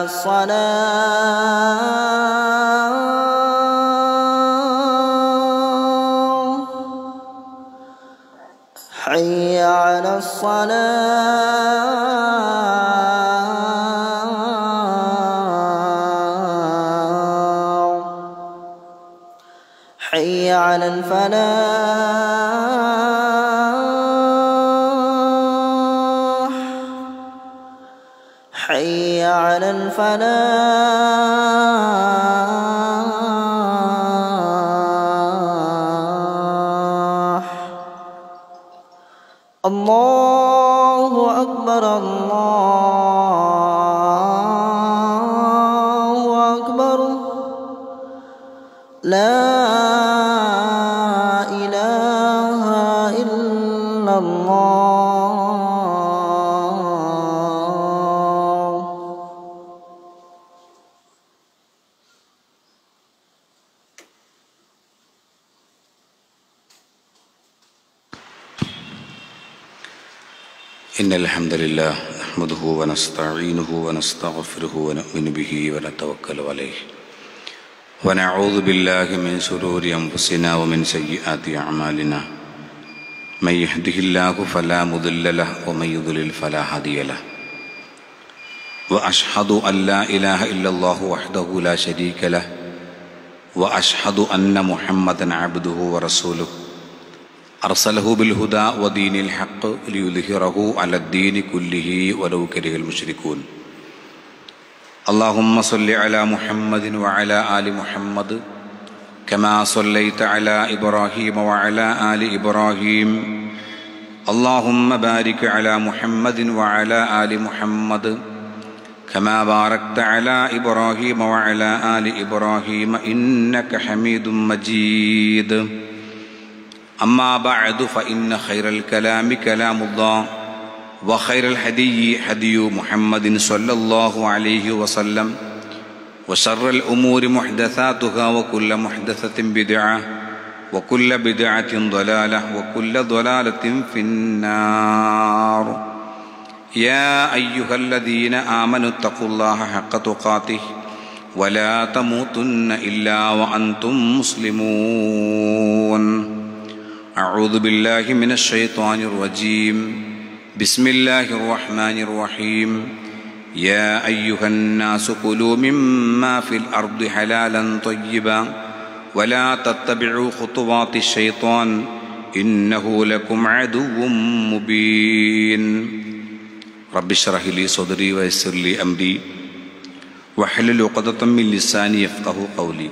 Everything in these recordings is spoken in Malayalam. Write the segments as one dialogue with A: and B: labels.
A: الصلاة حي على الصلاة حي على الفلاح حي على الفلاح الله أكبر الله أكبر لا إله إلا الله
B: إن الحمد لله نحمده ونستعينه ونستغفره ونؤمن به ونتوكل عليه ونعوذ بالله من شرور أنفسنا ومن سيئات أعمالنا من يهده الله فلا مضل له ومن يضلل فلا هادي له وأشهد أن لا إله إلا الله وحده لا شريك له وأشهد أن محمدا عبده ورسوله أرسله بالهدى ودين الحق ليظهره على الدين كله ولو كره المشركون اللهم صل على محمد وعلى آل محمد كما صليت على إبراهيم وعلى آل إبراهيم اللهم بارك على محمد وعلى آل محمد كما باركت على إبراهيم وعلى آل إبراهيم إنك حميد مجيد أما بعد فإن خير الكلام كلام الله وخير الهدي هدي محمد صلى الله عليه وسلم وشر الأمور محدثاتها وكل محدثة بدعة وكل بدعة ضلالة وكل ضلالة في النار يا أيها الذين آمنوا اتقوا الله حق تقاته ولا تموتن إلا وأنتم مسلمون أعوذ بالله من الشيطان الرجيم بسم الله الرحمن الرحيم يا أيها الناس كلوا مما في الأرض حلالا طيبا ولا تتبعوا خطوات الشيطان إنه لكم عدو مبين رب اشرح لي صدري ويسر لي أمري واحلل عقدة من لساني يفقه قولي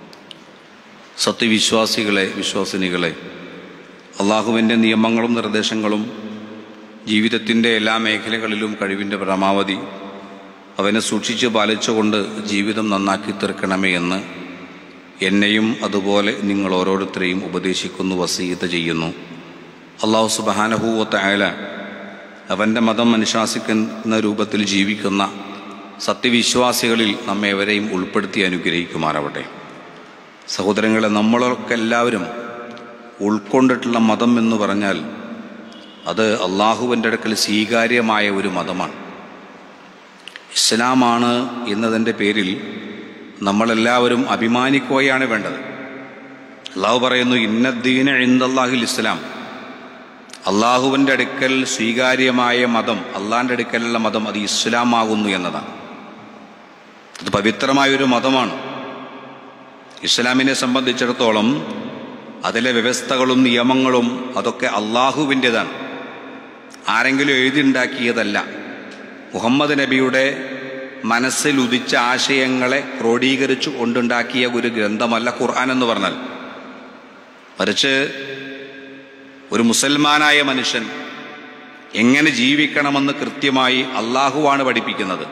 B: സത്യവിശ്വാസികളെ വിശ്വാസിനികളെ അള്ളാഹുവിൻ്റെ നിയമങ്ങളും നിർദ്ദേശങ്ങളും ജീവിതത്തിൻ്റെ എല്ലാ മേഖലകളിലും കഴിവിൻ്റെ പരമാവധി അവനെ സൂക്ഷിച്ച് പാലിച്ചുകൊണ്ട് ജീവിതം നന്നാക്കി തീർക്കണമേ എന്ന് എന്നെയും അതുപോലെ നിങ്ങൾ ഓരോരുത്തരെയും ഉപദേശിക്കുന്നു വസീയത്ത് ചെയ്യുന്നു അള്ളാഹു സുബാനഹൂവത്ത അയല അവൻ്റെ മതം അനുശാസിക്കുന്ന രൂപത്തിൽ ജീവിക്കുന്ന സത്യവിശ്വാസികളിൽ നമ്മെ എവരെയും ഉൾപ്പെടുത്തി അനുഗ്രഹിക്കുമാറാവട്ടെ സഹോദരങ്ങളെ നമ്മളൊക്കെ എല്ലാവരും ഉൾക്കൊണ്ടിട്ടുള്ള മതം എന്ന് പറഞ്ഞാൽ അത് അള്ളാഹുവിൻ്റെ അടുക്കൽ സ്വീകാര്യമായ ഒരു മതമാണ് ഇസ്ലാമാണ് എന്നതിൻ്റെ പേരിൽ നമ്മളെല്ലാവരും അഭിമാനിക്കുകയാണ് വേണ്ടത് അള്ളാഹു പറയുന്നു ഇന്നദ്ദീന ഇന്ദല്ലാഹിൽ ഇസ്ലാം അള്ളാഹുവിൻ്റെ അടുക്കൽ സ്വീകാര്യമായ മതം അള്ളാഹിൻ്റെ അടുക്കലുള്ള മതം അത് ഇസ്ലാമാകുന്നു എന്നതാണ് അത് പവിത്രമായൊരു മതമാണ് ഇസ്ലാമിനെ സംബന്ധിച്ചിടത്തോളം അതിലെ വ്യവസ്ഥകളും നിയമങ്ങളും അതൊക്കെ അള്ളാഹുവിൻ്റെതാണ് ആരെങ്കിലും എഴുതിണ്ടാക്കിയതല്ല മുഹമ്മദ് നബിയുടെ മനസ്സിൽ ഉദിച്ച ആശയങ്ങളെ ക്രോഡീകരിച്ചു കൊണ്ടുണ്ടാക്കിയ ഒരു ഗ്രന്ഥമല്ല ഖുർആൻ എന്ന് പറഞ്ഞാൽ മറിച്ച് ഒരു മുസൽമാനായ മനുഷ്യൻ എങ്ങനെ ജീവിക്കണമെന്ന് കൃത്യമായി അള്ളാഹുവാണ് പഠിപ്പിക്കുന്നത്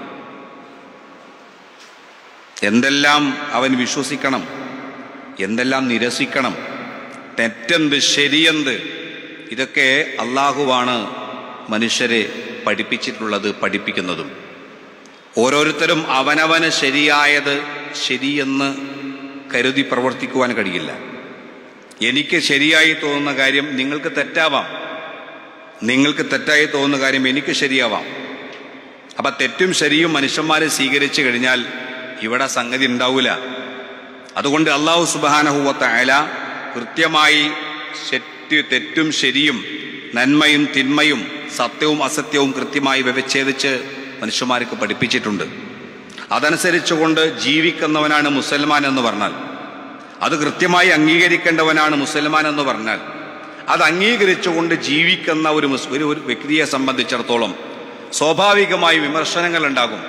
B: എന്തെല്ലാം അവൻ വിശ്വസിക്കണം എന്തെല്ലാം നിരസിക്കണം തെറ്റെന്ത് ശരിയെന്ത് ഇതൊക്കെ അള്ളാഹുവാണ് മനുഷ്യരെ പഠിപ്പിച്ചിട്ടുള്ളത് പഠിപ്പിക്കുന്നതും ഓരോരുത്തരും അവനവന് ശരിയായത് ശരിയെന്ന് കരുതി പ്രവർത്തിക്കുവാൻ കഴിയില്ല എനിക്ക് ശരിയായി തോന്നുന്ന കാര്യം നിങ്ങൾക്ക് തെറ്റാവാം നിങ്ങൾക്ക് തെറ്റായി തോന്നുന്ന കാര്യം എനിക്ക് ശരിയാവാം അപ്പം തെറ്റും ശരിയും മനുഷ്യന്മാരെ സ്വീകരിച്ചു കഴിഞ്ഞാൽ ഇവിടെ സംഗതി ഉണ്ടാവില്ല അതുകൊണ്ട് അള്ളാഹു സുബാനഹുവത്ത അയല കൃത്യമായി ശെറ്റ് തെറ്റും ശരിയും നന്മയും തിന്മയും സത്യവും അസത്യവും കൃത്യമായി വ്യവച്ഛേദിച്ച് മനുഷ്യന്മാർക്ക് പഠിപ്പിച്ചിട്ടുണ്ട് അതനുസരിച്ചുകൊണ്ട് ജീവിക്കുന്നവനാണ് മുസൽമാൻ എന്ന് പറഞ്ഞാൽ അത് കൃത്യമായി അംഗീകരിക്കേണ്ടവനാണ് മുസൽമാൻ എന്ന് പറഞ്ഞാൽ അത് അംഗീകരിച്ചുകൊണ്ട് ജീവിക്കുന്ന ഒരു മുസ്- ഒരു ഒരു വ്യക്തിയെ സംബന്ധിച്ചിടത്തോളം സ്വാഭാവികമായി വിമർശനങ്ങൾ ഉണ്ടാകും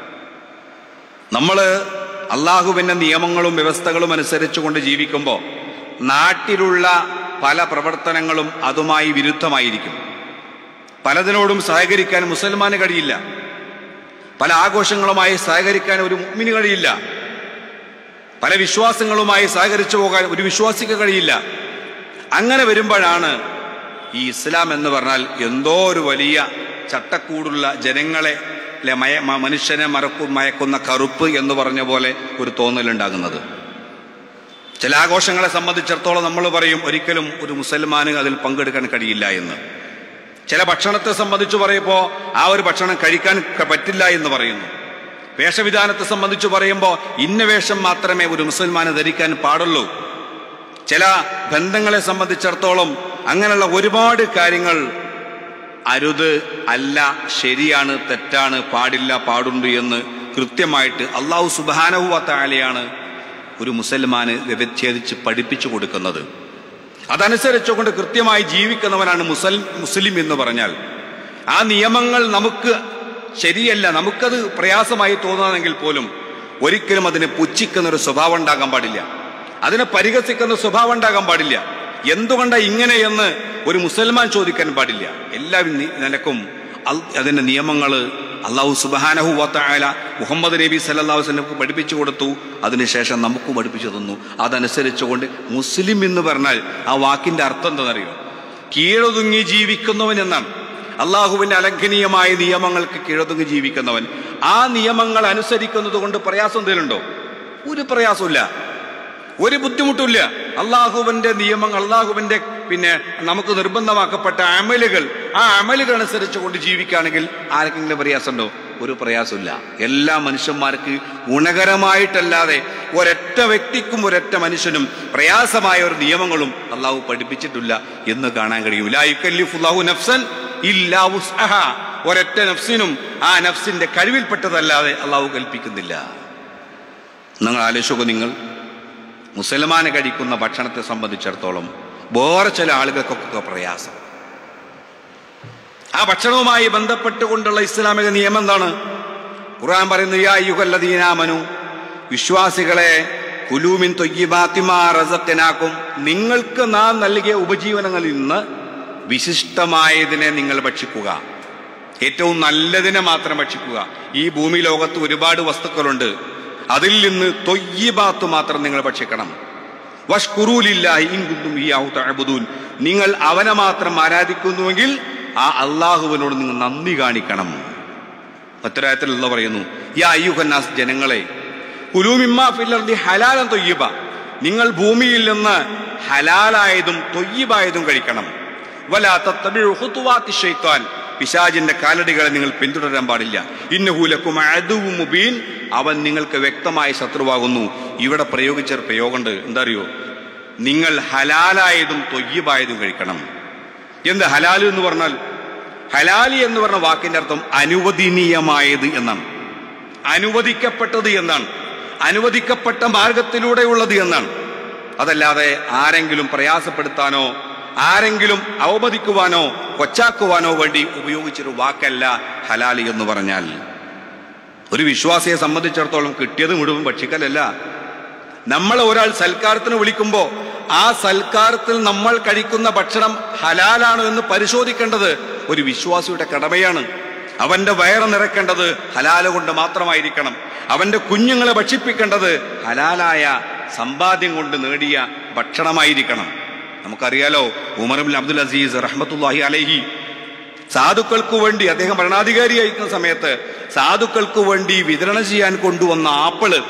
B: നമ്മൾ അള്ളാഹുവിൻ്റെ നിയമങ്ങളും വ്യവസ്ഥകളും അനുസരിച്ചുകൊണ്ട് ജീവിക്കുമ്പോൾ നാട്ടിലുള്ള പല പ്രവർത്തനങ്ങളും അതുമായി വിരുദ്ധമായിരിക്കും പലതിനോടും സഹകരിക്കാൻ മുസൽമാന് കഴിയില്ല പല ആഘോഷങ്ങളുമായി സഹകരിക്കാൻ ഒരു മുഗ്മിന് കഴിയില്ല പല വിശ്വാസങ്ങളുമായി സഹകരിച്ചു പോകാൻ ഒരു വിശ്വാസിക്ക് കഴിയില്ല അങ്ങനെ വരുമ്പോഴാണ് ഈ ഇസ്ലാം എന്ന് പറഞ്ഞാൽ എന്തോ ഒരു വലിയ ചട്ടക്കൂടുള്ള ജനങ്ങളെ അല്ലെ മയ മ- മനുഷ്യനെ മറക്കു മയക്കുന്ന കറുപ്പ് എന്ന് പറഞ്ഞ പോലെ ഒരു തോന്നലുണ്ടാകുന്നത് ചില ആഘോഷങ്ങളെ സംബന്ധിച്ചിടത്തോളം നമ്മൾ പറയും ഒരിക്കലും ഒരു മുസൽമാന് അതിൽ പങ്കെടുക്കാൻ കഴിയില്ല എന്ന് ചില ഭക്ഷണത്തെ സംബന്ധിച്ച് പറയുമ്പോൾ ആ ഒരു ഭക്ഷണം കഴിക്കാൻ ക- പറ്റില്ല എന്ന് പറയുന്നു വേഷവിധാനത്തെ സംബന്ധിച്ച് പറയുമ്പോൾ ഇന്ന വേഷം മാത്രമേ ഒരു മുസൽമാന് ധരിക്കാൻ പാടുള്ളൂ ചില ബന്ധങ്ങളെ സംബന്ധിച്ചിടത്തോളം അങ്ങനെയുള്ള ഒരുപാട് കാര്യങ്ങൾ അരുത് അല്ല ശരിയാണ് തെറ്റാണ് പാടില്ല പാടുണ്ട് എന്ന് കൃത്യമായിട്ട് അള്ളാഹു സുബാനഹുവത്തായാലെയാണ് ഒരു മുസൽമാന് വ്യവച്ഛേദിച്ച് പഠിപ്പിച്ചു കൊടുക്കുന്നത് അതനുസരിച്ചുകൊണ്ട് കൃത്യമായി ജീവിക്കുന്നവനാണ് മുസൽ മുസ്ലിം എന്ന് പറഞ്ഞാൽ ആ നിയമങ്ങൾ നമുക്ക് ശരിയല്ല നമുക്കത് പ്രയാസമായി തോന്നുകയാണെങ്കിൽ പോലും ഒരിക്കലും അതിനെ പുച്ഛിക്കുന്ന ഒരു സ്വഭാവം ഉണ്ടാകാൻ പാടില്ല അതിനെ പരിഹസിക്കുന്ന സ്വഭാവം ഉണ്ടാകാൻ പാടില്ല എന്തുകൊണ്ടാണ് ഇങ്ങനെയെന്ന് ഒരു മുസൽമാൻ ചോദിക്കാൻ പാടില്ല എല്ലാ നി- നിലക്കും അൽ- അതിന്റെ നിയമങ്ങൾ അള്ളാഹു സുബാനഹു വാത്തായാല മുഹമ്മദ് നബി സല്ലല്ലാഹു വസല്ലമക്ക് പഠിപ്പിച്ചു കൊടുത്തു അതിനുശേഷം നമുക്ക് പഠിപ്പിച്ചു തന്നു അതനുസരിച്ചുകൊണ്ട് മുസ്ലിം എന്ന് പറഞ്ഞാൽ ആ വാക്കിന്റെ അർത്ഥം എന്താണെന്നറിയോ കീഴൊതുങ്ങി ജീവിക്കുന്നവൻ എന്നാണ് അള്ളാഹുവിന്റെ അലംഘനീയമായ നിയമങ്ങൾക്ക് കീഴൊതുങ്ങി ജീവിക്കുന്നവൻ ആ നിയമങ്ങൾ അനുസരിക്കുന്നത് കൊണ്ട് പ്രയാസം എന്തെങ്കിലുണ്ടോ ഒരു പ്രയാസമില്ല ഒരു ബുദ്ധിമുട്ടില്ല അള്ളാഹുവിന്റെ നിയമങ്ങൾ അള്ളാഹുവിന്റെ പിന്നെ നമുക്ക് നിർബന്ധമാക്കപ്പെട്ട അമലുകൾ ആ അമലുകൾ അനുസരിച്ച് കൊണ്ട് ജീവിക്കുകയാണെങ്കിൽ ആർക്കെങ്കിലും പ്രയാസമുണ്ടോ ഒരു പ്രയാസമില്ല എല്ലാ മനുഷ്യന്മാർക്ക് ഗുണകരമായിട്ടല്ലാതെ ഒരൊറ്റ വ്യക്തിക്കും ഒരൊറ്റ മനുഷ്യനും പ്രയാസമായ ഒരു നിയമങ്ങളും അള്ളാഹു പഠിപ്പിച്ചിട്ടില്ല എന്ന് കാണാൻ കഴിയും ലാ യുക്കല്ലിഫുല്ലാഹു നഫ്സൻ ഇല്ലാ വുസ്അഹാ. ഒരൊറ്റ നഫ്സിനും ആ നഫ്സിന്റെ കഴിവിൽപ്പെട്ടതല്ലാതെ അള്ളാഹു കൽപ്പിക്കുന്നില്ല നിങ്ങൾ ആലോചിച്ചോക്കോ നിങ്ങൾ മുസൽമാന് കഴിക്കുന്ന ഭക്ഷണത്തെ സംബന്ധിച്ചിടത്തോളം വേറെ ചില ആളുകൾക്കൊക്കെ പ്രയാസം ആ ഭക്ഷണവുമായി ബന്ധപ്പെട്ടുകൊണ്ടുള്ള ഇസ്ലാമിക നിയമം എന്താണ് ഖുർആൻ പറയുന്നു യാ യുഗല്ലദീനാമനു വിശ്വാസികളെ കുലൂമിൻ തൊയ്യിബാത്തിമാ റസത്തിനാക്കും നിങ്ങൾക്ക് നാം നൽകിയ ഉപജീവനങ്ങളിൽ നിന്ന് വിശിഷ്ടമായതിനെ നിങ്ങൾ ഭക്ഷിക്കുക ഏറ്റവും നല്ലതിനെ മാത്രം ഭക്ഷിക്കുക ഈ ഭൂമി ലോകത്ത് ഒരുപാട് വസ്തുക്കളുണ്ട് അതിൽ നിന്ന് തൊയ്യിബാത്ത് മാത്രം നിങ്ങൾ ഭക്ഷിക്കണം വഷ്കുറൂലില്ലാഹി ഇൻ കുന്തും ഇയ്യാഹു തഅബുദൂൻ നിങ്ങൾ അവനെ മാത്രം ആരാധിക്കുന്നുവെങ്കിൽ ആ അള്ളാഹുവിനോട് നിങ്ങൾ നന്ദി കാണിക്കണം മറ്റൊരായത്തിലുള്ള പറയുന്നു യാ അയ്യുഹന്നാസ് ജനങ്ങളെ കുലൂമിമ്മാ ഫില്ലർദി ഹലാലൻ തൊയ്യബ നിങ്ങൾ ഭൂമിയിൽ നിന്ന് ഹലാലായതും തൊയ്യബായതും കഴിക്കണം വലാ തത്തബിഉ ഖുതുവാത്തി ശൈത്താൻ പിശാജിന്റെ കാലടികളെ നിങ്ങൾ പിന്തുടരാൻ പാടില്ല ഇന്നഹൂലക്കും അദുവും മുബീൻ അവൻ നിങ്ങൾക്ക് വ്യക്തമായ ശത്രുവാകുന്നു ഇവിടെ പ്രയോഗിച്ച ഒരു പ്രയോഗമുണ്ട് എന്താ അറിയോ നിങ്ങൾ ഹലാലായതും തൊയ്യബായതും കഴിക്കണം എന്ത് ഹലാല് എന്ന് പറഞ്ഞാൽ ഹലാലി എന്ന് പറഞ്ഞ വാക്കിന്റെ അർത്ഥം അനുവദനീയമായത് എന്നാണ് അനുവദിക്കപ്പെട്ടത് എന്നാണ് അനുവദിക്കപ്പെട്ട മാർഗത്തിലൂടെയുള്ളത് എന്നാണ് അതല്ലാതെ ആരെങ്കിലും പ്രയാസപ്പെടുത്താനോ ആരെങ്കിലും അവമതിക്കുവാനോ കൊച്ചാക്കുവാനോ വേണ്ടി ഉപയോഗിച്ചൊരു വാക്കല്ല ഹലാലി എന്ന് പറഞ്ഞാൽ ഒരു വിശ്വാസിയെ സംബന്ധിച്ചിടത്തോളം കിട്ടിയത് മുഴുവൻ ഭക്ഷിക്കലല്ല നമ്മൾ ഒരാൾ സൽക്കാരത്തിന് വിളിക്കുമ്പോൾ ആ സൽക്കാരത്തിൽ നമ്മൾ കഴിക്കുന്ന ഭക്ഷണം ഹലാലാണോ എന്ന് പരിശോധിക്കേണ്ടത് ഒരു വിശ്വാസിയുടെ കടമയാണ് അവന്റെ വയറ് നിറയ്ക്കേണ്ടത് ഹലാല കൊണ്ട് മാത്രമായിരിക്കണം അവന്റെ കുഞ്ഞുങ്ങളെ ഭക്ഷിപ്പിക്കേണ്ടത് ഹലാലായ സമ്പാദ്യം കൊണ്ട് നേടിയ ഭക്ഷണമായിരിക്കണം നമുക്കറിയാലോ ഉമർബിൻ അബ്ദുൽ അസീസ് റഹ്മത്തുല്ലാഹി അലൈഹി സാധുക്കൾക്ക് വേണ്ടി അദ്ദേഹം ഭരണാധികാരിയായിരിക്കുന്ന സമയത്ത് സാധുക്കൾക്ക് വേണ്ടി വിതരണം ചെയ്യാൻ കൊണ്ടുവന്ന ആപ്പിള്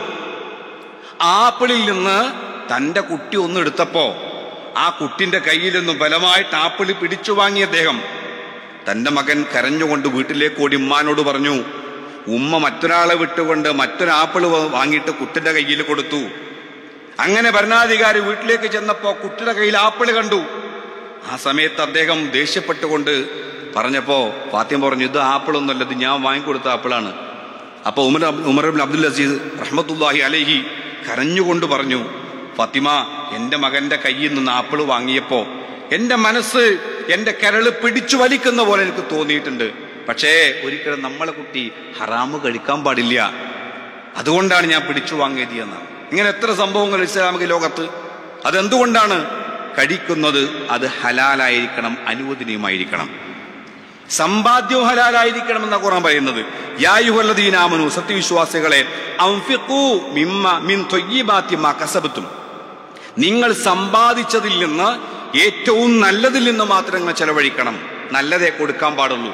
B: ആപ്പിളിൽ നിന്ന് തന്റെ കുട്ടി ഒന്ന് എടുത്തപ്പോ ആ കുട്ടിന്റെ കയ്യിൽ നിന്ന് ബലമായിട്ട് ആപ്പിള് പിടിച്ചു വാങ്ങിയ അദ്ദേഹം തന്റെ മകൻ കരഞ്ഞുകൊണ്ട് വീട്ടിലേക്ക് ഓടി ഉമ്മാനോട് പറഞ്ഞു ഉമ്മ മറ്റൊരാളെ വിട്ടുകൊണ്ട് മറ്റൊരു ആപ്പിൾ വാങ്ങിയിട്ട് കുട്ടിന്റെ കയ്യിൽ കൊടുത്തു അങ്ങനെ ഭരണാധികാരി വീട്ടിലേക്ക് ചെന്നപ്പോ കുട്ടിയുടെ കയ്യിൽ ആപ്പിൾ കണ്ടു ആ സമയത്ത് അദ്ദേഹം ദേഷ്യപ്പെട്ടുകൊണ്ട് പറഞ്ഞപ്പോ ഫാത്തിമ പറഞ്ഞു ഇത് ആപ്പിളൊന്നുമല്ല ഇത് ഞാൻ വാങ്ങിക്കൊടുത്ത ആപ്പിളാണ് അപ്പൊ ഉമർ അബ്- ഉമർ ഇബ്നു അബ്ദുൽ അസീസ് റഹ്മത്തുല്ലാഹി അലഹി കരഞ്ഞുകൊണ്ട് പറഞ്ഞു ഫാത്തിമ എന്റെ മകന്റെ കയ്യിൽ നിന്ന് ആപ്പിൾ വാങ്ങിയപ്പോ എന്റെ മനസ്സ് എന്റെ കരള് പിടിച്ചു വലിക്കുന്ന പോലെ എനിക്ക് തോന്നിയിട്ടുണ്ട് പക്ഷേ ഒരിക്കലും നമ്മളെ കുട്ടി ഹറാമ് കഴിക്കാൻ പാടില്ല അതുകൊണ്ടാണ് ഞാൻ പിടിച്ചു വാങ്ങിയത് എന്നാണ് ഇങ്ങനെ എത്ര സംഭവങ്ങൾ ഇസ്ലാമിക ലോകത്ത് അതെന്തുകൊണ്ടാണ് കഴിക്കുന്നത് അത് ഹലാലായിരിക്കണം അനുവദനീയമായിരിക്കണം സമ്പാദ്യവും ഹലാലായിരിക്കണം എന്ന ഖുർആൻ പറയുന്നത് യായുഹല്ലദീനാമനു സത്യവിശ്വാസികളെ അൻഫിഖൂ മിമ്മ മിൻ ത്വയ്യിബാത്തി മാ കസബത്തും നിങ്ങൾ സമ്പാദിച്ചതിൽ നിന്ന് ഏറ്റവും നല്ലതിൽ നിന്ന് മാത്രം നിങ്ങൾ ചെലവഴിക്കണം നല്ലതേ കൊടുക്കാൻ പാടുള്ളൂ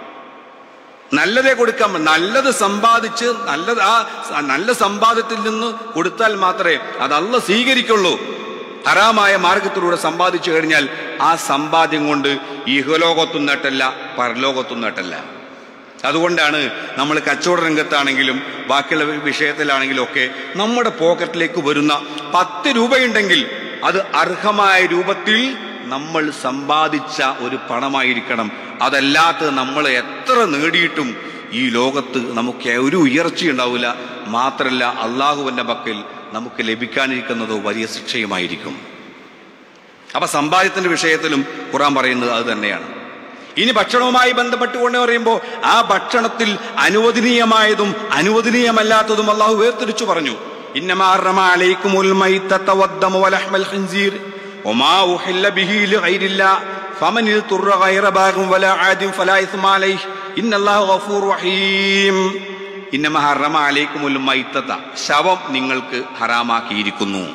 B: നല്ലതേ കൊടുക്കാൻ പ- നല്ലത് സമ്പാദിച്ച് നല്ലത് ആ സ- നല്ല സമ്പാദ്യത്തിൽ നിന്ന് കൊടുത്താൽ മാത്രമേ അത് അല്ല സ്വീകരിക്കുള്ളൂ ഹറാമായ മാർഗത്തിലൂടെ സമ്പാദിച്ചു കഴിഞ്ഞാൽ ആ സമ്പാദ്യം കൊണ്ട് ഇഹലോകത്തും നേട്ടല്ല പരലോകത്തും നേട്ടല്ല അതുകൊണ്ടാണ് നമ്മൾ കച്ചവട രംഗത്താണെങ്കിലും ബാക്കിയുള്ള വിഷയത്തിലാണെങ്കിലും ഒക്കെ നമ്മുടെ പോക്കറ്റിലേക്ക് വരുന്ന പത്ത് രൂപയുണ്ടെങ്കിൽ അത് അർഹമായ രൂപത്തിൽ നമ്മൾ സമ്പാദിച്ച ഒരു പണമായിരിക്കണം അതല്ലാത്ത നമ്മൾ എത്ര നേടിയിട്ടും ഈ ലോകത്ത് നമുക്ക് ഒരു ഉയർച്ച ഉണ്ടാവില്ല മാത്രമല്ല അള്ളാഹുവിന്റെ പക്കൽ നമുക്ക് ലഭിക്കാനിരിക്കുന്നതോ വലിയ ശിക്ഷയുമായിരിക്കും അപ്പൊ സമ്പാദ്യത്തിന്റെ വിഷയത്തിലും ഖുറാൻ പറയുന്നത് അത് തന്നെയാണ് ഇനി ഭക്ഷണവുമായി ബന്ധപ്പെട്ടുകൊണ്ട് പറയുമ്പോൾ ആ ഭക്ഷണത്തിൽ അനുവദനീയമായതും അനുവദനീയമല്ലാത്തതും അള്ളാഹു വേർതിരിച്ചു പറഞ്ഞു ഇന്നമാ ഹറമ അലൈക്കുമുൽ മൈത്തത്ത വദ്ദമ വലഹ്മൽ ഖിൻസീർ വമാ ഉഹില്ല ബിഹി ലിഗൈരില്ല ഫമൻ ഇൽതുറ ഗൈറ ബാഗിൻ വലാ ആദിൻ ഫലാ ഇസ്മ അലൈഹി ഇന്നല്ലാഹു ഗഫൂർ റഹീം ഇന്നമ ഹറമ അലൈക്കുമുൽ മൈത്തത്ത ശവം നിങ്ങൾക്ക് ഹറാമാക്കിയിരിക്കുന്നു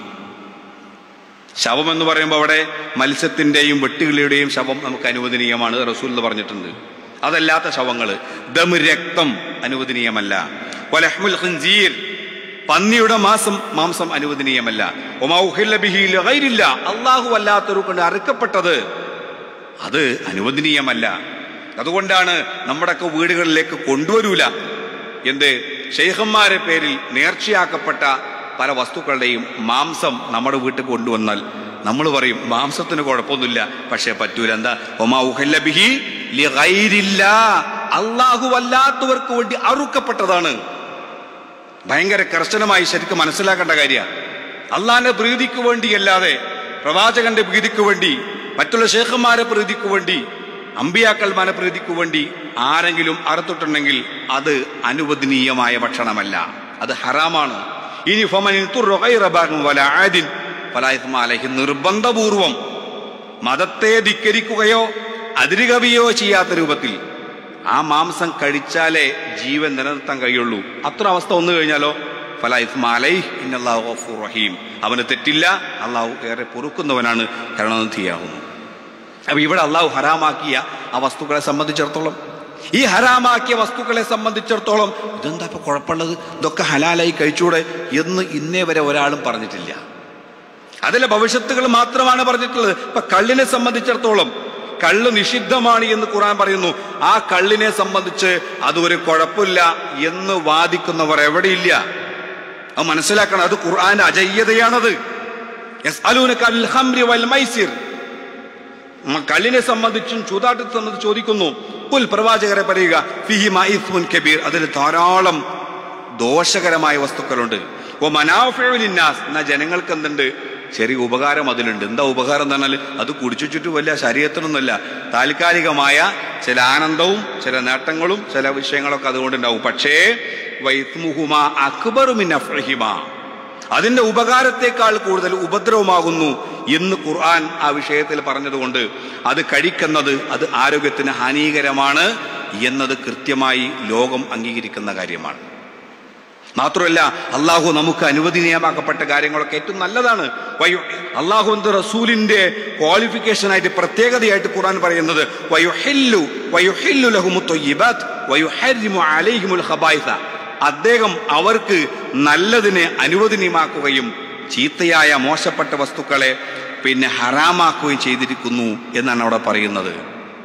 B: ശവം എന്ന് പറയുമ്പോൾ അവിടെ മത്സ്യത്തിന്റെയും വെട്ടുകിളിയുടെയും ശവം നമുക്ക് അനുവദനീയമാണ് റസൂൽ എന്ന് പറഞ്ഞിട്ടുണ്ട് അതല്ലാത്ത ശവങ്ങൾ ദം രക്തം അനുവദനീയമല്ല വലഹ്മുൽ ഖിൻസീർ പന്നിയുടെ മാസം മാംസം അനുവദനീയമല്ല ഒമൗഹില്ല ബിഹി ലഗൈരില്ല അള്ളാഹു അല്ലാത്തൊരു കൊണ്ട് അറുക്കപ്പെട്ടത് അത് അനുവദനീയമല്ല അതുകൊണ്ടാണ് നമ്മുടെയൊക്കെ വീടുകളിലേക്ക് കൊണ്ടുവരൂല എന്ത് ഷെയ്ഖന്മാരെ പേരിൽ നേർച്ചയാക്കപ്പെട്ട പല വസ്തുക്കളുടെയും മാംസം നമ്മുടെ വീട്ടിൽ കൊണ്ടുവന്നാൽ നമ്മൾ പറയും മാംസത്തിന് കുഴപ്പമൊന്നുമില്ല പക്ഷേ പറ്റൂല എന്താ ഒമാ ഉഹല്ല ബിഹി ലിഗൈരില്ല അള്ളാഹു അല്ലാത്തവർക്ക് വേണ്ടി അറുക്കപ്പെട്ടതാണ് ഭയങ്കര കർശനമായി ശരിക്കും മനസ്സിലാക്കേണ്ട കാര്യമാണ് അള്ളാന്റെ പ്രീതിക്ക് വേണ്ടിയല്ലാതെ പ്രവാചകന്റെ പ്രീതിക്ക് വേണ്ടി മറ്റുള്ള ഷേഖന്മാരെ പ്രീതിക്ക് വേണ്ടി അമ്പിയാക്കന്മാരെ പ്രീതിക്ക് വേണ്ടി ആരെങ്കിലും അറുത്തിട്ടുണ്ടെങ്കിൽ അത് അനുവദനീയമായ ഭക്ഷണമല്ല അത് ഹറാമാണ് ഇനി ഫമനിൻ തുർറ ഗൈറ ബാഗിൻ വലാ ആദിൻ ഫലാ ഇസ്മ അലൈഹി നിർബന്ധപൂർവം മതത്തെ ധിക്കരിക്കുകയോ അതിരുകവിയോ ചെയ്യാത്ത രൂപത്തിൽ ആ മാംസം കഴിച്ചാലേ ജീവൻ നിലനിർത്താൻ കഴിയുള്ളൂ അത്ര അവസ്ഥ വന്നു കഴിഞ്ഞാലോ ഫല ഇസ്മാലൈ ഇന്നല്ലാഹു ഗഫൂർ റഹീം അവന് തെറ്റില്ല അള്ളാഹു ഏറെ പൊറുക്കുന്നവനാണ് കരുണനിധിയാകുന്നു അപ്പൊ ഇവിടെ അള്ളാഹു ഹറാമാക്കിയ ആ വസ്തുക്കളെ സംബന്ധിച്ചിടത്തോളം ഈ ഹറാമാക്കിയ വസ്തുക്കളെ സംബന്ധിച്ചിടത്തോളം ഇതെന്താ ഇപ്പൊ കുഴപ്പമുള്ളത് ഇതൊക്കെ ഹലാലായി കഴിച്ചൂടെ എന്ന് ഇന്നേ വരെ ഒരാളും പറഞ്ഞിട്ടില്ല അതിലെ ഭവിഷ്യത്തുകൾ മാത്രമാണ് പറഞ്ഞിട്ടുള്ളത് ഇപ്പൊ കള്ളിനെ സംബന്ധിച്ചിടത്തോളം കള്ള് നിഷിദ്ധമാണ് എന്ന് ഖുറാൻ പറയുന്നു ആ കള്ളിനെ സംബന്ധിച്ച് അതൊരു കുഴപ്പമില്ല എന്ന് വാദിക്കുന്നവർ എവിടെയില്ല അത് മനസ്സിലാക്കണം അത് ഖുർആന്റെ അജയ്യതയാണത് യസ്അലൂനക അനിൽ ഖംരി വൽ മൈസിർ മ- കള്ളിനെ സംബന്ധിച്ചും ചൂതാട്ടത്തെ സംബന്ധിച്ച് ചോദിക്കുന്നു പുൽ പ്രവാചകരെ പറയുക ഫിഹി മൈസ്മുൻ കബീർ അതിൽ ധാരാളം ദോഷകരമായ വസ്തുക്കളുണ്ട് ഓ മനാഫിനാസ് എന്നാ ജനങ്ങൾക്ക് എന്തുണ്ട് ചെറിയ ഉപകാരം അതിലുണ്ട് എന്താ ഉപകാരം എന്ന് പറഞ്ഞാൽ അത് കുടിച്ചു ചുറ്റും വലിയ ശരീരത്തിനൊന്നുമല്ല താൽക്കാലികമായ ചില ആനന്ദവും ചില നേട്ടങ്ങളും ചില വിഷയങ്ങളൊക്കെ അതുകൊണ്ടുണ്ടാവും പക്ഷേ വൈസ്മുഹുമ അക്ബറുമിൻ അഫ്രഹിമ അതിന്റെ ഉപകാരത്തെക്കാൾ കൂടുതൽ ഉപദ്രവമാകുന്നു എന്ന് ഖുർആൻ ആ വിഷയത്തിൽ പറഞ്ഞതുകൊണ്ട് അത് കഴിക്കുന്നത് അത് ആരോഗ്യത്തിന് ഹാനികരമാണ് എന്നത് കൃത്യമായി ലോകം അംഗീകരിക്കുന്ന കാര്യമാണ് മാത്രമല്ല അള്ളാഹു നമുക്ക് അനുവദനീയമാക്കപ്പെട്ട കാര്യങ്ങളൊക്കെ ഏറ്റവും നല്ലതാണ് വയു അള്ളാഹുവിന്റെ റസൂലിന്റെ ക്വാളിഫിക്കേഷൻ ആയിട്ട് പ്രത്യേകതയായിട്ട് ഖുർആൻ പറയുന്നത് വയുഹില്ലു വയുഹില്ലു ലഹുമു ത്വയ്യിബാത്ത് വയുഹരിമു അലൈഹിമുൽ ഖബായിസ അദ്ദേഹം അവർക്ക് നല്ലതിനെ അനുവദനീയമാക്കുകയും ചീത്തയായ മോശപ്പെട്ട വസ്തുക്കളെ പിന്നെ ഹറാമാക്കുകയും ചെയ്തിരിക്കുന്നു എന്നാണ് അവിടെ പറയുന്നത്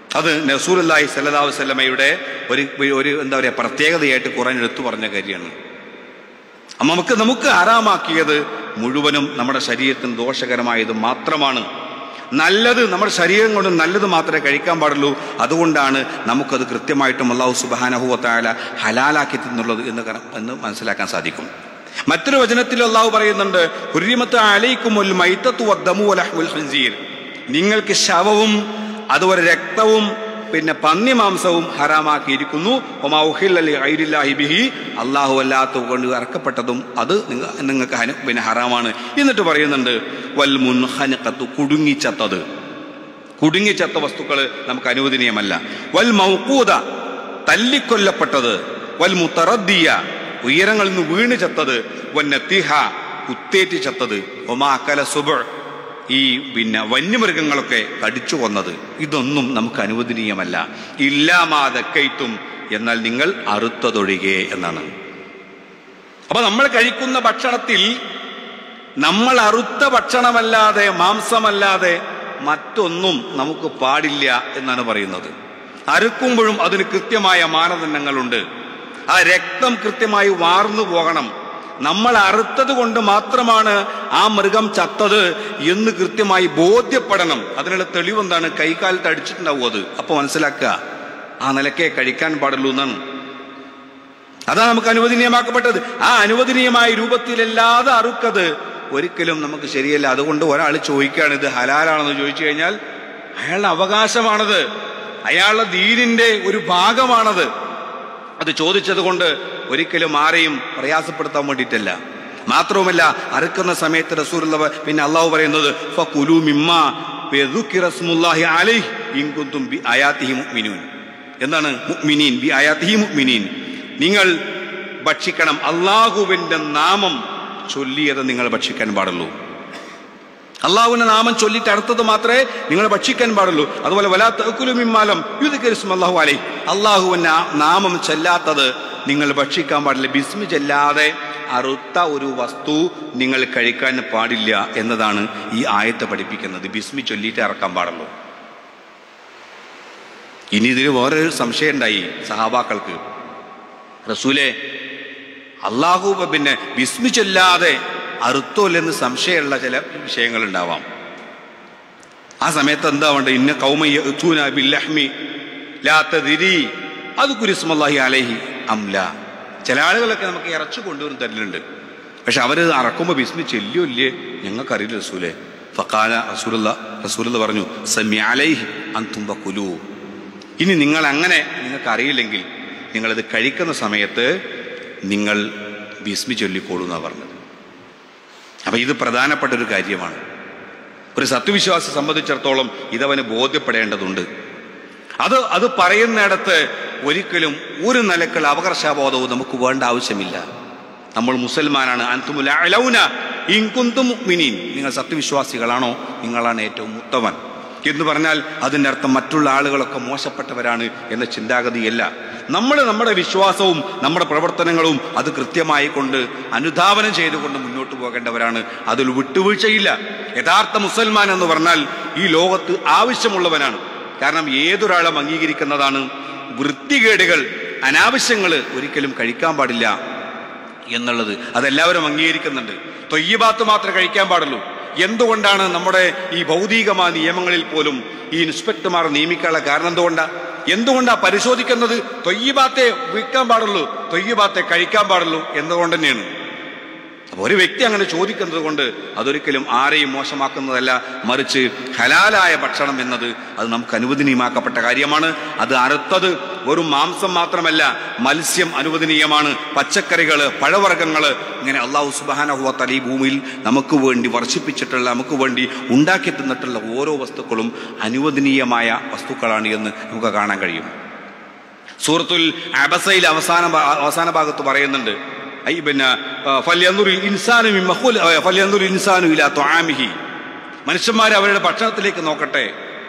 B: അത് നസൂലല്ലാഹി സല്ലല്ലാഹു വല്ലമയുടെ ഒരു ഒരു എന്താ പറയുക പ്രത്യേകതയായിട്ട് ഖുറാൻ എടുത്തു പറഞ്ഞ കാര്യമാണ് അപ്പൊ നമുക്ക് നമുക്ക് ആറാമാക്കിയത് മുഴുവനും നമ്മുടെ ശരീരത്തിന് ദോഷകരമായത് മാത്രമാണ് നല്ലത് നമ്മുടെ ശരീരം കൊണ്ട് നല്ലത് മാത്രമേ കഴിക്കാൻ പാടുള്ളൂ അതുകൊണ്ടാണ് നമുക്കത് കൃത്യമായിട്ടും അള്ളാഹു സുബാനഹുവത്തായ ഹലാലാക്കി തിന്നുള്ളത് എന്ന് കര- എന്ന് മനസ്സിലാക്കാൻ സാധിക്കും മറ്റൊരു വചനത്തിൽ അള്ളാഹു പറയുന്നുണ്ട് ഹുരിമത്ത് അലൈക്കുമുൽ മൈത്തത്തു വദ്ദമു വലഹ്മുൽ ഖിൻസീർ നിങ്ങൾക്ക് ശവവും അതുപോലെ രക്തവും പിന്നെ പന്നിമാംസവും ഹറാമാക്കിയിരിക്കുന്നു ഒമാ ഉഹില്ലലി ഗൈരില്ലാഹി ബിഹി അള്ളാഹു അല്ലാത്ത കൊണ്ട് ഇറക്കപ്പെട്ടതും അത് നിങ്ങ- നിങ്ങൾക്ക് ഹന- പിന്നെ ഹറാമാണ് എന്നിട്ട് പറയുന്നുണ്ട് വൽ മുൻഹനഖത്തു കുടുങ്ങിച്ചത്തത് കുടുങ്ങിച്ചത്ത വസ്തുക്കൾ നമുക്ക് അനുവദനീയമല്ല വൽ മൗക്കൂത തല്ലിക്കൊല്ലപ്പെട്ടത് വൽ മുത്തറദ്ദിയ ഉയരങ്ങളിൽ നിന്ന് വീണ് ചത്തത് വന്നത്തിഹ കുത്തേറ്റ് ചത്തത് ഒമാ അക്കല സുബ ഈ പിന്നെ വന്യമൃഗങ്ങളൊക്കെ കടിച്ചു കൊന്നത് ഇതൊന്നും നമുക്ക് അനുവദനീയമല്ല ഇല്ലാമാതക്കൈത്തും എന്നാൽ നിങ്ങൾ അറുത്തതൊഴികെ എന്നാണ് അപ്പൊ നമ്മൾ കഴിക്കുന്ന ഭക്ഷണത്തിൽ നമ്മൾ അറുത്ത ഭക്ഷണമല്ലാതെ മാംസമല്ലാതെ മറ്റൊന്നും നമുക്ക് പാടില്ല എന്നാണ് പറയുന്നത് അറുക്കുമ്പോഴും അതിന് കൃത്യമായ മാനദണ്ഡങ്ങളുണ്ട് ആ രക്തം കൃത്യമായി വാർന്നു പോകണം നമ്മൾ അറുത്തത് കൊണ്ട് മാത്രമാണ് ആ മൃഗം ചത്തത് എന്ന് കൃത്യമായി ബോധ്യപ്പെടണം അതിനുള്ള തെളിവെന്താണ് കൈകാലത്ത് അടിച്ചിട്ടുണ്ടാവും അത് അപ്പൊ മനസ്സിലാക്കുക ആ നിലക്കേ കഴിക്കാൻ പാടുള്ളൂ എന്നാണ് അതാണ് നമുക്ക് അനുവദനീയമാക്കപ്പെട്ടത് ആ അനുവദനീയമായ രൂപത്തിലല്ലാതെ അറുക്കത് ഒരിക്കലും നമുക്ക് ശരിയല്ല അതുകൊണ്ട് ഒരാൾ ചോദിക്കുകയാണ് ഇത് ഹലാലാണെന്ന് ചോദിച്ചു കഴിഞ്ഞാൽ അയാളുടെ അവകാശമാണത് അയാളുടെ ദീനിന്റെ ഒരു ഭാഗമാണത് അത് ചോദിച്ചത് കൊണ്ട് ഒരിക്കലും ആരെയും പ്രയാസപ്പെടുത്താൻ വേണ്ടിയിട്ടല്ല മാത്രവുമല്ല അറുക്കുന്ന സമയത്ത് റസൂലുള്ള പിന്നെ അള്ളാഹു പറയുന്നത് ഫകുലു മിമ്മ ബിദുക്കി റസ്മുല്ലാഹി അലൈഹി ഇൻ കുന്തും ബി ആയാത്തിഹി മുഅ്മിനൂൻ എന്താണ് മുഅ്മിനീൻ ബി ആയാത്തിഹി മുഅ്മിനീൻ നിങ്ങൾ ഭക്ഷിക്കണം അള്ളാഹുവിന്റെ നാമം ചൊല്ലിയത് നിങ്ങൾ ഭക്ഷിക്കാൻ പാടുള്ളൂ അള്ളാഹുവിന്റെ നാമം ചൊല്ലിട്ട് അടുത്തത് മാത്രമേ നിങ്ങൾ ഭക്ഷിക്കാൻ പാടുള്ളൂ അതുപോലെ വലാ തഅക്കുലുമിമ്മാലം യുദ്കരിസ്മ അള്ളാഹു അലൈ അള്ളാഹുവിന്റെ ആ നാമം ചെല്ലാത്തത് നിങ്ങൾ ഭക്ഷിക്കാൻ പാടില്ല ബിസ്മി ചെല്ലാതെ അറുത്ത ഒരു വസ്തു നിങ്ങൾ കഴിക്കാൻ പാടില്ല എന്നതാണ് ഈ ആയത്ത് പഠിപ്പിക്കുന്നത് ബിസ്മി ചൊല്ലിയിട്ട് ഇറക്കാൻ പാടുള്ളൂ ഇനി ഇതിൽ വേറൊരു സംശയം ഉണ്ടായി സഹാബാക്കൾക്ക് റസൂലെ അള്ളാഹു പിന്നെ വിസ്മിച്ചല്ലാതെ അറുത്തോല്ലെന്ന് സംശയമുള്ള ചില വിഷയങ്ങളുണ്ടാവാം ആ സമയത്ത് എന്താ വേണ്ട ഇന്ന കൗമയ്യൂന ബില്ലഹ്മി ലാത്തതിരി അത് കുരിസ്മല്ലാഹി അലൈഹി അംല ചില ആളുകളൊക്കെ നമുക്ക് ഇറച്ചു കൊണ്ടുവരും തരലുണ്ട് പക്ഷെ അവർ അറക്കുമ്പോൾ ബിസ്മി ചെല്ലിയോ ഇല്ലേ ഞങ്ങൾക്കറിയില്ല റസൂലെ ഫക്കാല റസൂലുള്ള റസൂലുള്ള പറഞ്ഞു സമി അലൈഹി അന്തുമ്പ കുലു ഇനി നിങ്ങൾ അങ്ങനെ നിങ്ങൾക്ക് അറിയില്ലെങ്കിൽ നിങ്ങളിത് കഴിക്കുന്ന സമയത്ത് നിങ്ങൾ ബിസ്മി ചൊല്ലിക്കോളൂ എന്നാണ് പറഞ്ഞത് അപ്പൊ ഇത് പ്രധാനപ്പെട്ട ഒരു കാര്യമാണ് ഒരു സത്യവിശ്വാസി സംബന്ധിച്ചിടത്തോളം ഇതവന് ബോധ്യപ്പെടേണ്ടതുണ്ട് അത് അത് പറയുന്നിടത്ത് ഒരിക്കലും ഒരു നിലക്കുള്ള അപകർഷാബോധവും നമുക്ക് വേണ്ട ആവശ്യമില്ല നമ്മൾ മുസൽമാനാണ് അൻതുമുൽ അലൗന ഇൻ കുന്തും മുഅ്മിനീൻ നിങ്ങൾ സത്യവിശ്വാസികളാണോ നിങ്ങളാണ് ഏറ്റവും ഉത്തമൻ എന്ന് പറഞ്ഞാൽ അതിൻ്റെ അർത്ഥം മറ്റുള്ള ആളുകളൊക്കെ മോശപ്പെട്ടവരാണ് എന്ന ചിന്താഗതിയല്ല നമ്മൾ നമ്മുടെ വിശ്വാസവും നമ്മുടെ പ്രവർത്തനങ്ങളും അത് കൃത്യമായി കൊണ്ട് അനുധാവനം ചെയ്തുകൊണ്ട് മുന്നോട്ട് പോകേണ്ടവരാണ് അതിൽ വിട്ടുവീഴ്ചയില്ല യഥാർത്ഥ മുസൽമാൻ എന്ന് പറഞ്ഞാൽ ഈ ലോകത്ത് ആവശ്യമുള്ളവനാണ് കാരണം ഏതൊരാളും അംഗീകരിക്കുന്നതാണ് വൃത്തികേടുകൾ അനാവശ്യങ്ങൾ ഒരിക്കലും കഴിക്കാൻ പാടില്ല എന്നുള്ളത് അതെല്ലാവരും അംഗീകരിക്കുന്നുണ്ട് തൊയ്യബാത്ത് മാത്രമേ കഴിക്കാൻ പാടുള്ളൂ എന്തുകൊണ്ടാണ് നമ്മുടെ ഈ ഭൗതികമായ നിയമങ്ങളിൽ പോലും ഈ ഇൻസ്പെക്ടർമാർ നിയമിക്കാനുള്ള കാരണം എന്തുകൊണ്ടാ എന്തുകൊണ്ടാ പരിശോധിക്കുന്നത് തൊയ്യബാത്തെ വിൽക്കാൻ പാടുള്ളൂ തൊയ്യബാത്തെ കഴിക്കാൻ പാടുള്ളൂ എന്തുകൊണ്ട് തന്നെയാണ് അപ്പൊ ഒരു വ്യക്തി അങ്ങനെ ചോദിക്കുന്നത് കൊണ്ട് അതൊരിക്കലും ആരെയും മോശമാക്കുന്നതല്ല മറിച്ച് ഹലാലായ ഭക്ഷണം എന്നത് അത് നമുക്ക് അനുവദനീയമാക്കപ്പെട്ട കാര്യമാണ് അത് അറുത്തത് ഒരു മാംസം മാത്രമല്ല മത്സ്യം അനുവദനീയമാണ് പച്ചക്കറികൾ പഴവർഗ്ഗങ്ങൾ ഇങ്ങനെ അള്ളാഹു സുബാനഹുവത്തല ഈ ഭൂമിയിൽ നമുക്ക് വേണ്ടി വർഷിപ്പിച്ചിട്ടുള്ള നമുക്ക് വേണ്ടി ഉണ്ടാക്കി തന്നിട്ടുള്ള ഓരോ വസ്തുക്കളും അനുവദനീയമായ വസ്തുക്കളാണ് എന്ന് നമുക്ക് കാണാൻ കഴിയും സൂറത്തുൽ അബസയിൽ അവസാന ഭാ- അവസാന ഭാഗത്ത് പറയുന്നുണ്ട് ഐ പിന്നെ ഫല്യന്തുൽ ഇൻസാനു മിമ്മ ഖുല- ആ, ഫല്യന്തുൽ ഇൻസാനു ഇലാ ത്വആമിഹി മനുഷ്യന്മാർ അവരുടെ ഭക്ഷണത്തിലേക്ക് നോക്കട്ടെ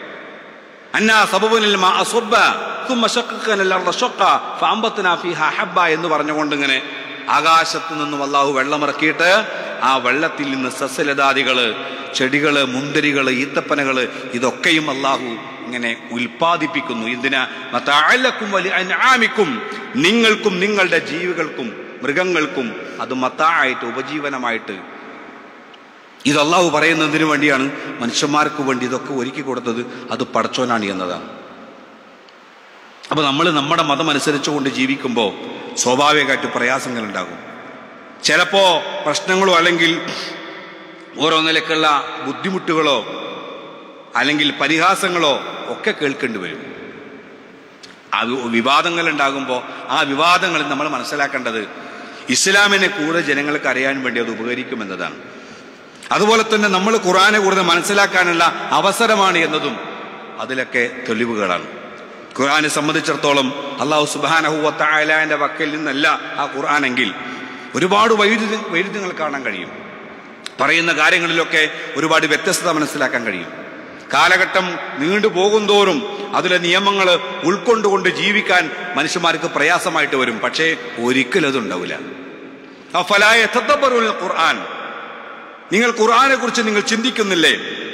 B: അന്നാ സബബനിൽ മാ അസ്വബ്ബ ثم شققنا الارض شقا فانبتنا فيها حبا എന്ന് പറഞ്ഞുകൊണ്ട് ഇങ്ങനെ ആകാശത്തു നിന്നും അള്ളാഹു വെള്ളമിറക്കിയിട്ട് ആ വെള്ളത്തിൽ നിന്ന് സസ്യലതാദികള് ചെടികള് മുന്തിരികള് ഈത്തപ്പനകള് ഇതൊക്കെയും അള്ളാഹു ഇങ്ങനെ ഉൽപ്പാദിപ്പിക്കുന്നു എന്തിനാ മത്താലക്കും വലിയ അനാമിക്കും നിങ്ങൾക്കും നിങ്ങളുടെ ജീവികൾക്കും മൃഗങ്ങൾക്കും അത് മത്തായിട്ട് ഉപജീവനമായിട്ട് ഇത് അള്ളാഹു പറയുന്നതിന് വേണ്ടിയാണ് മനുഷ്യന്മാർക്ക് വേണ്ടി ഇതൊക്കെ ഒരുക്കി കൊടുത്തത് അത് പടച്ചോനാണ് എന്നതാണ് അപ്പൊ നമ്മൾ നമ്മുടെ മതം അനുസരിച്ചുകൊണ്ട് ജീവിക്കുമ്പോൾ സ്വാഭാവികമായിട്ട് പ്രയാസങ്ങൾ ഉണ്ടാകും ചിലപ്പോ പ്രശ്നങ്ങളോ അല്ലെങ്കിൽ ഓരോ നിലക്കുള്ള ബുദ്ധിമുട്ടുകളോ അല്ലെങ്കിൽ പരിഹാസങ്ങളോ ഒക്കെ കേൾക്കേണ്ടി വരും ആ വി- വിവാദങ്ങൾ ഉണ്ടാകുമ്പോൾ ആ വിവാദങ്ങളിൽ നമ്മൾ മനസ്സിലാക്കേണ്ടത് ഇസ്ലാമിനെ കൂടുതൽ ജനങ്ങൾക്ക് അറിയാൻ വേണ്ടി അത് ഉപകരിക്കുമെന്നതാണ് അതുപോലെ തന്നെ നമ്മൾ ഖുറാനെ കൂടുതൽ മനസ്സിലാക്കാനുള്ള അവസരമാണ് എന്നതും അതിലൊക്കെ തെളിവുകളാണ് ഖുർആനെ സംബന്ധിച്ചിടത്തോളം അള്ളാഹു സുബാനഹുവത്തായാലന്റെ വക്കൽ നിന്നല്ല ആ ഖുർആാനെങ്കിൽ ഒരുപാട് വൈരുദ്ധ്യ വൈരുദ്ധ്യങ്ങൾ കാണാൻ കഴിയും പറയുന്ന കാര്യങ്ങളിലൊക്കെ ഒരുപാട് വ്യത്യസ്തത മനസ്സിലാക്കാൻ കഴിയും കാലഘട്ടം നീണ്ടു പോകുന്തോറും അതിലെ നിയമങ്ങൾ ഉൾക്കൊണ്ടുകൊണ്ട് ജീവിക്കാൻ മനുഷ്യന്മാർക്ക് പ്രയാസമായിട്ട് വരും പക്ഷേ ഒരിക്കലും അതുണ്ടാവില്ല അഫലായ തദ്ദബ്ബറുൽ ഖുർആൻ നിങ്ങൾ ഖുർആനെ കുറിച്ച് നിങ്ങൾ ചിന്തിക്കുന്നില്ലേ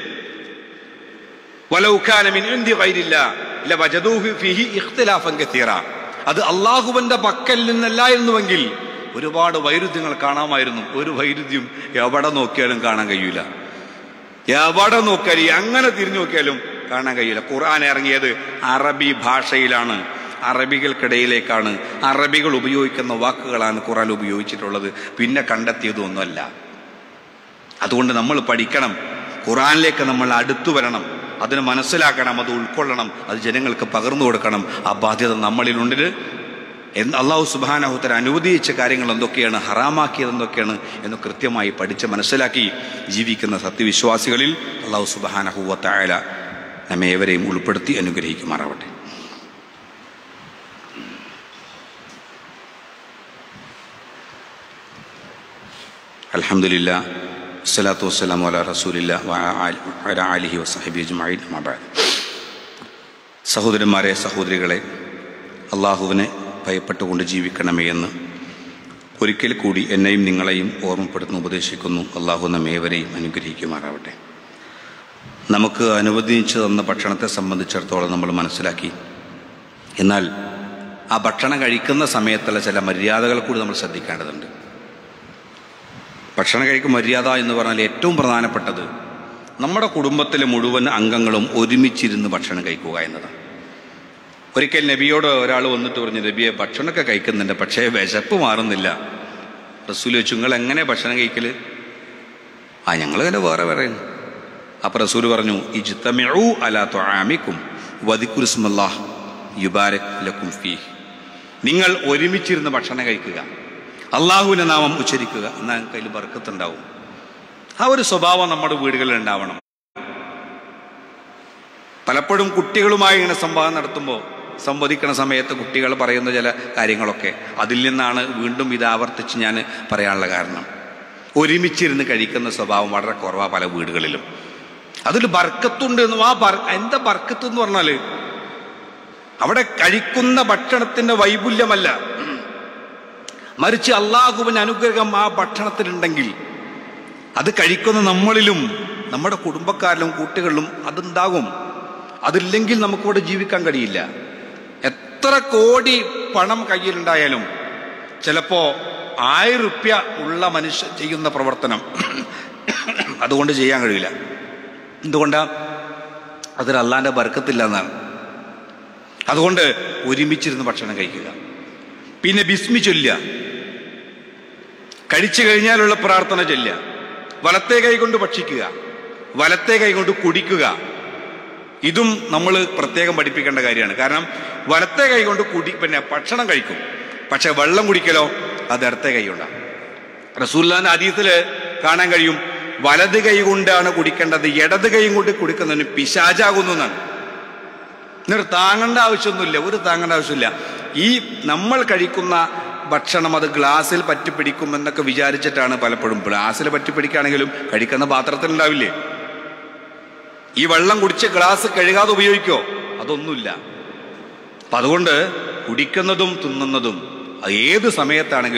B: വലൗ കാന മിൻ ഇൻദി ഗൈരില്ല ലവജദൂഹു ഫീഹി ഇഖ്തിലാഫൻ കസീറ അത് അള്ളാഹുവിന്റെ പക്കൽ നിന്നല്ലായിരുന്നുവെങ്കിൽ ഒരുപാട് വൈരുദ്ധ്യങ്ങൾ കാണാമായിരുന്നു ഒരു വൈരുദ്ധ്യം എവിടെ നോക്കിയാലും കാണാൻ കഴിയൂല എവിടെ നോക്കിയാലും അങ്ങനെ തിരിഞ്ഞു നോക്കിയാലും കാണാൻ കഴിയില്ല ഖുർആൻ ഇറങ്ങിയത് അറബി ഭാഷയിലാണ് അറബികൾക്കിടയിലേക്കാണ് അറബികൾ ഉപയോഗിക്കുന്ന വാക്കുകളാണ് ഖുർആൻ ഉപയോഗിച്ചിട്ടുള്ളത് പിന്നെ കണ്ടെത്തിയതൊന്നുമല്ല അതുകൊണ്ട് നമ്മൾ പഠിക്കണം ഖുറാനിലേക്ക് നമ്മൾ അടുത്തു വരണം അതിനെ മനസ്സിലാക്കണം അത് ഉൾക്കൊള്ളണം അത് ജനങ്ങൾക്ക് പകർന്നു കൊടുക്കണം ആ ബാധ്യത നമ്മളിലുണ്ട് എന്ന് അള്ളാഹു സുബാനഹുത്തര അനുവദിച്ച കാര്യങ്ങൾ എന്തൊക്കെയാണ് ഹറാമാക്കിയത് എന്തൊക്കെയാണ് എന്ന് കൃത്യമായി പഠിച്ച് മനസ്സിലാക്കി ജീവിക്കുന്ന സത്യവിശ്വാസികളിൽ അള്ളാഹു സുബാനഹുവത്തായ നമ്മെ ഏവരെയും ഉൾപ്പെടുത്തി അനുഗ്രഹിക്കുമാറാവട്ടെ അലഹമുല്ല വസ്സലാത്തു വസ്സലാം വല റസൂലില്ല വല അലിഹി വസഹബി അജ്മഈൻ അമ്മാ ബഅദ് സഹോദരന്മാരെ സഹോദരികളെ അള്ളാഹുവിനെ ഭയപ്പെട്ടുകൊണ്ട് ജീവിക്കണമേ എന്ന് ഒരിക്കൽ കൂടി എന്നെയും നിങ്ങളെയും ഓർമ്മപ്പെടുത്തുന്നു ഉപദേശിക്കുന്നു അള്ളാഹു നമ്മേവരെയും അനുഗ്രഹിക്കുമാറാവട്ടെ നമുക്ക് അനുവദിച്ചു തന്ന ഭക്ഷണത്തെ സംബന്ധിച്ചിടത്തോളം നമ്മൾ മനസ്സിലാക്കി എന്നാൽ ആ ഭക്ഷണം കഴിക്കുന്ന സമയത്തുള്ള ചില മര്യാദകൾ കൂടി നമ്മൾ ശ്രദ്ധിക്കേണ്ടതുണ്ട് ഭക്ഷണം കഴിക്കും മര്യാദ എന്ന് പറഞ്ഞാൽ ഏറ്റവും പ്രധാനപ്പെട്ടത് നമ്മുടെ കുടുംബത്തിലെ മുഴുവൻ അംഗങ്ങളും ഒരുമിച്ചിരുന്ന് ഭക്ഷണം കഴിക്കുക എന്നതാണ് ഒരിക്കൽ നബിയോട് ഒരാൾ വന്നിട്ട് പറഞ്ഞു നബിയെ ഭക്ഷണമൊക്കെ കഴിക്കുന്നുണ്ട് പക്ഷേ വിശപ്പ് മാറുന്നില്ല റസൂൽ വെച്ചു നിങ്ങൾ എങ്ങനെ ഭക്ഷണം കഴിക്കല് ആ ഞങ്ങൾ തന്നെ വേറെ പറയുന്നു അപ്പൊ റസൂൽ പറഞ്ഞു ഇജ്തമിഉ അലാ തുആമിക്കും വദിക്കുരുസ്മല്ലാഹ് യുബാരക് ലക്കും ഫീ നിങ്ങൾ ഒരുമിച്ചിരുന്ന് ഭക്ഷണം കഴിക്കുക അള്ളാഹുവിന്റെ നാമം ഉച്ചരിക്കുക എന്നാൽ കയ്യിൽ ബർക്കത്തുണ്ടാവും ആ ഒരു സ്വഭാവം നമ്മുടെ വീടുകളിൽ ഉണ്ടാവണം പലപ്പോഴും കുട്ടികളുമായി ഇങ്ങനെ സംവാദം നടത്തുമ്പോൾ സംവദിക്കുന്ന സമയത്ത് കുട്ടികൾ പറയുന്ന ചില കാര്യങ്ങളൊക്കെ അതിൽ നിന്നാണ് വീണ്ടും ഇത് ആവർത്തിച്ച് ഞാൻ പറയാനുള്ള കാരണം ഒരുമിച്ചിരുന്ന് കഴിക്കുന്ന സ്വഭാവം വളരെ കുറവാണ് പല വീടുകളിലും അതിൽ ബർക്കത്തുണ്ട് എന്നും ആ ബർ എന്താ ബർക്കത്ത് എന്ന് പറഞ്ഞാൽ അവിടെ കഴിക്കുന്ന ഭക്ഷണത്തിന്റെ വൈപുല്യമല്ല മറിച്ച് അള്ളാഹുവിന് അനുഗ്രഹം ആ ഭക്ഷണത്തിലുണ്ടെങ്കിൽ അത് കഴിക്കുന്ന നമ്മളിലും നമ്മുടെ കുടുംബക്കാരിലും കൂട്ടുകളിലും അതുണ്ടാകും അതില്ലെങ്കിൽ നമുക്കിവിടെ ജീവിക്കാൻ കഴിയില്ല എത്ര കോടി പണം കയ്യിലുണ്ടായാലും ചിലപ്പോ ആയിരം റുപ്യ ഉള്ള മനുഷ്യൻ ചെയ്യുന്ന പ്രവർത്തനം അതുകൊണ്ട് ചെയ്യാൻ കഴിയില്ല എന്തുകൊണ്ടാ അതിൽ അള്ളാന്റെ ബർക്കത്തില്ല എന്നാണ് അതുകൊണ്ട് ഒരുമിച്ചിരുന്ന് ഭക്ഷണം കഴിക്കുക പിന്നെ ബിസ്മി ചൊല്ലുക കഴിച്ചു കഴിഞ്ഞാലുള്ള പ്രാർത്ഥന ചൊല്ലുക വലത്തെ കൈ കൊണ്ട് ഭക്ഷിക്കുക വലത്തെ കൈ കൊണ്ട് കുടിക്കുക ഇതും നമ്മൾ പ്രത്യേകം പഠിപ്പിക്കേണ്ട കാര്യമാണ് കാരണം വലത്തെ കൈ കൊണ്ട് കുടി പിന്നെ ഭക്ഷണം കഴിക്കും പക്ഷെ വെള്ളം കുടിക്കലോ അത് ഇടത്തെ കൈ കൊണ്ടാണ് റസൂല്ലാന്റെ അതീതില് കാണാൻ കഴിയും വലത് കൈ കൊണ്ടാണ് കുടിക്കേണ്ടത് ഇടത് കൈ കൊണ്ട് കുടിക്കുന്നതിന് പിശാചാകുന്നു എന്നാണ് എന്നിട്ട് താങ്ങേണ്ട ആവശ്യമൊന്നുമില്ല ഒരു താങ്ങേണ്ട ആവശ്യമില്ല ഈ നമ്മൾ കഴിക്കുന്ന ഭക്ഷണം അത് ഗ്ലാസ്സിൽ പറ്റിപ്പിടിക്കുമെന്നൊക്കെ വിചാരിച്ചിട്ടാണ് പലപ്പോഴും ഗ്ലാസ്സിൽ പറ്റിപ്പിടിക്കുകയാണെങ്കിലും കഴിക്കുന്ന പാത്രത്തിലുണ്ടാവില്ലേ ഈ വെള്ളം കുടിച്ച് ഗ്ലാസ് കഴുകാതെ ഉപയോഗിക്കോ അതൊന്നുമില്ല അപ്പൊ അതുകൊണ്ട് കുടിക്കുന്നതും തിന്നുന്നതും അത് ഏത് സമയത്താണെങ്കിലും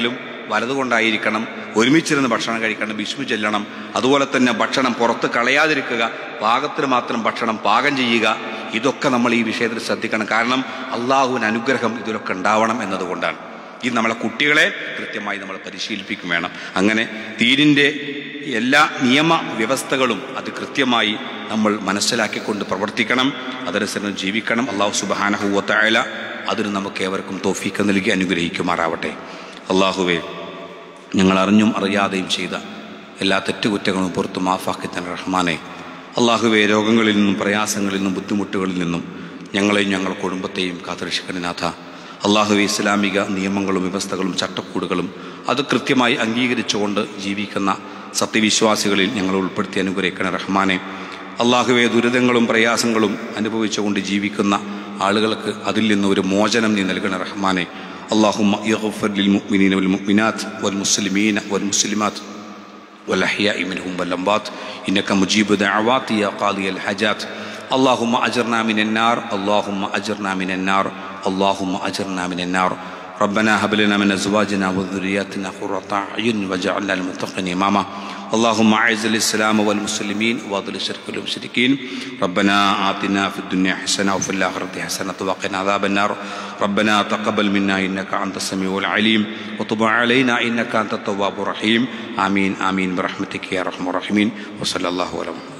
B: വലതുകൊണ്ടായിരിക്കണം ഒരുമിച്ചിരുന്ന് ഭക്ഷണം കഴിക്കണം വിഷ്ണു ചെല്ലണം അതുപോലെ തന്നെ ഭക്ഷണം പുറത്ത് കളയാതിരിക്കുക പാകത്തിന് മാത്രം ഭക്ഷണം പാകം ചെയ്യുക ഇതൊക്കെ നമ്മൾ ഈ വിഷയത്തിൽ ശ്രദ്ധിക്കണം കാരണം അള്ളാഹുവിന് അനുഗ്രഹം ഇതിലൊക്കെ ഉണ്ടാവണം എന്നതുകൊണ്ടാണ് ഇത് നമ്മളെ കുട്ടികളെ കൃത്യമായി നമ്മൾ പരിശീലിപ്പിക്കും വേണം അങ്ങനെ തീരിൻ്റെ എല്ലാ നിയമ വ്യവസ്ഥകളും അത് കൃത്യമായി നമ്മൾ മനസ്സിലാക്കിക്കൊണ്ട് പ്രവർത്തിക്കണം അതനുസരിച്ച് ജീവിക്കണം അള്ളാഹു സുബാനഹുവത്തായ അതിന് നമുക്ക് ഏവർക്കും തോഫീക്ക് നൽകി അനുഗ്രഹിക്കുമാറാവട്ടെ അള്ളാഹുവേ ഞങ്ങൾ അറിഞ്ഞും അറിയാതെയും ചെയ്ത എല്ലാ തെറ്റുകുറ്റങ്ങളും പുറത്തു മാഫാക്കി തന്നെ റഹ്മാനെ അള്ളാഹുവെ രോഗങ്ങളിൽ നിന്നും പ്രയാസങ്ങളിൽ നിന്നും ബുദ്ധിമുട്ടുകളിൽ നിന്നും ഞങ്ങളെയും ഞങ്ങളുടെ കുടുംബത്തെയും കാത്തുരക്ഷിക്കണനാഥ അള്ളാഹുവെ ഇസ്ലാമിക നിയമങ്ങളും വ്യവസ്ഥകളും ചട്ടക്കൂടുകളും അത് കൃത്യമായി അംഗീകരിച്ചുകൊണ്ട് ജീവിക്കുന്ന സത്യവിശ്വാസികളിൽ ഞങ്ങൾ ഉൾപ്പെടുത്തി അനുഗ്രഹിക്കണ റഹ്മാനെ അള്ളാഹുവെ ദുരിതങ്ങളും പ്രയാസങ്ങളും അനുഭവിച്ചുകൊണ്ട് ജീവിക്കുന്ന ആളുകൾക്ക് അതിൽ നിന്ന് ഒരു മോചനം നീ നൽകണ റഹ്മാനെ اللهم اغفر للمؤمنين والمؤمنات والمسلمين والمسلمات والأحياء منهم والأموات إنك مجيب دعوات يا قاضي الحاجات اللهم أجرنا من النار اللهم أجرنا من النار اللهم أجرنا من النار ربنا هب لنا من أزواجنا وذرياتنا قرة أعين واجعلنا للمتقين إماما اللهم أعز الإسلام والمسلمين وأضل الشرك والمشركين ربنا آتنا في الدنيا حسنة وفي الآخرة حسنة وقنا عذاب النار ربنا تقبل منا إنك أنت السميع العليم وتب علينا إنك أنت التواب الرحيم آمين آمين برحمتك يا أرحم الراحمين وصلى الله على محمد